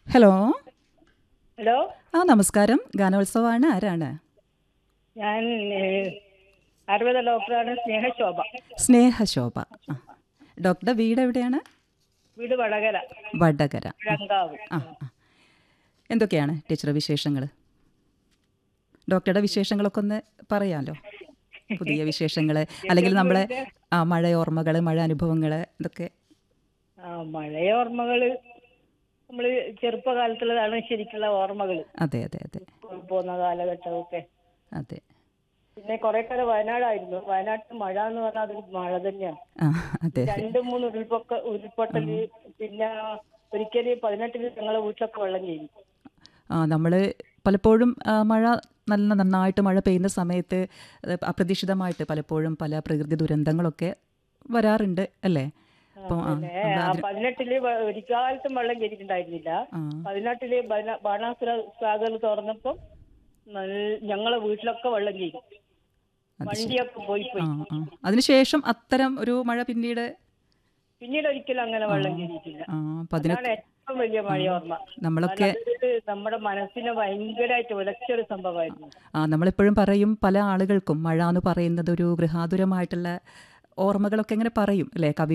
hello hello ആ നമസ്കാരം ഗാനോത്സവമാണ് ആരാണ് ഞാൻ ഏഹ്, ആയുർവേദ ഡോക്ടറാണ് സ്നേഹശോഭ സ്നേഹശോഭ ആ ഡോക്ടറുടെ വീട് എവിടെയാണ് വീട് വടകര വടകര രങ്കാവ് ആ ആ എന്തൊക്കെയാണ് ടീച്ചർ വിശേഷങ്ങൾ ഡോക്ടറുടെ വിശേഷങ്ങളൊക്കെ ഒന്ന് പറയാമല്ലോ പുതിയ വിശേഷങ്ങൾ അല്ലെങ്കിൽ നമ്മളെ ആ മഴ ഓർമ്മകൾ മഴ അനുഭവങ്ങൾ ഇതൊക്കെ ആ മഴയ ഓർമ്മകള് നമ്മള് ചെറുപ്പകാലത്തുള്ളതാണ് ശരിക്കുള്ള ഓർമ്മകൾ അതെ അതെ അതെ സ്കൂളിൽ പോകുന്ന കാലഘട്ടമൊക്കെ അതെ പിന്നെ കുറെ കാലം വയനാടായിരുന്നു വയനാട്ടിൽ മഴ എന്ന് പറഞ്ഞാൽ അതൊരു മഴ തന്നെയാണ് ആ അതെ രണ്ട് മൂന്ന് ഉരുൾപൊക്ക ഉരുൾപൊട്ടല് പിന്നെ ഒരിക്കല് പതിനെട്ടില് ഞങ്ങളെ വീട്ടിലൊക്കെ വെള്ളം ചെയ്യും ആ നമ്മൾ പലപ്പോഴും ആ, മഴ നല്ല നന്നായിട്ട് മഴ പെയ്യുന്ന സമയത്ത് അത് അപ്രതീക്ഷിതമായിട്ട് പലപ്പോഴും പല പ്രകൃതി ദുരന്തങ്ങളൊക്കെ വരാറുണ്ട് അല്ലേ അപ്പോൾ ആ പിന്നെ ആ പതിനെട്ടില് വ- ഒരിക്കാലത്തും വെള്ളം കയറിയിട്ടുണ്ടായിരുന്നില്ല ആ പതിനെട്ടില് ബന- ബാണാസുര സാഗർ തുറന്നപ്പം നല്ല- ഞങ്ങളെ വീട്ടിലൊക്കെ വെള്ളം ചെയ്തു വണ്ടിയൊക്കെ പോയി പോയി ആ ആ അതിനുശേഷം അത്തരം ഒരു മഴ പിന്നീട് പിന്നീട് ഒരിക്കലും അങ്ങനെ വെള്ളം കയറിയിട്ടില്ല ആ അപ്പം അതിന് അതാണ് ഏറ്റവും വലിയ മഴ ഓർമ്മ നമ്മളൊക്കെ അതൊരു നമ്മുടെ മനസ്സിനെ ഭയങ്കരമായിട്ട് ഉലച്ചൊരു സംഭവമായിരുന്നു ആ നമ്മളെപ്പോഴും പറയും പല ആളുകൾക്കും മഴ എന്ന് പറയുന്നത് ഒരു ഗൃഹാതുരമായിട്ടുള്ള ഓർമ്മകളൊക്കെ ഇങ്ങനെ പറയും അല്ലേ കവി